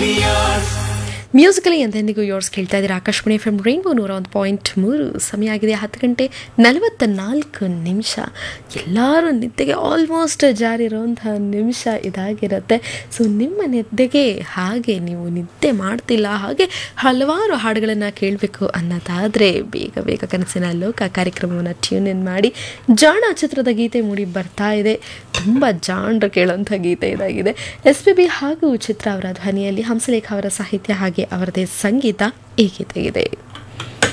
musically ಎಂದೆಂದಿಗೂ yours ಕೇಳ್ತಾ ಇದ್ದೀರಾ ಆಕಾಶವಾಣಿ ಎಫ್ ಎಂ ರೈನ್ಬೋ ನೂರ ಒಂದು ಪಾಯಿಂಟ್ ಮೂರು ಸಮಯ ಆಗಿದೆ ಹತ್ತು ಗಂಟೆ ನಲವತ್ತ ನಾಲ್ಕು ನಿಮಿಷ ಎಲ್ಲರೂ ನಿದ್ದೆಗೆ ಆಲ್ಮೋಸ್ಟ್ ಜಾರಿರೋಂಥ ನಿಮಿಷ ಇದಾಗಿರುತ್ತೆ ಸೊ ನಿಮ್ಮ ನಿದ್ದೆಗೆ ಹಾಗೆ ನೀವು ನಿದ್ದೆ ಮಾಡ್ತಿಲ್ಲ ಹಾಗೆ ಹಲವಾರು ಹಾಡುಗಳನ್ನು ಕೇಳಬೇಕು ಅನ್ನೋದಾದರೆ ಬೇಗ ಬೇಗ ಕನಸಿನ ಲೋಕ ಕಾರ್ಯಕ್ರಮವನ್ನು ಟ್ಯೂನ್ ಇನ್ ಮಾಡಿ ಜಾಣ ಚಿತ್ರದ ಗೀತೆ ಮೂಡಿ ಬರ್ತಾ ಇದೆ ತುಂಬ ಜಾಣರು ಕೇಳೋಂಥ ಗೀತೆ ಇದಾಗಿದೆ ಎಸ್ ಪಿ ಬಿ ಹಾಗೂ ಚಿತ್ರ ಅವರ ಧ್ವನಿಯಲ್ಲಿ ಹಂಸಲೇಖ ಅವರ ಸಾಹಿತ್ಯ ಹಾಗೆ ಅವರದೇ ಸಂಗೀತ ಈ ಗೀತೆಗಿದೆ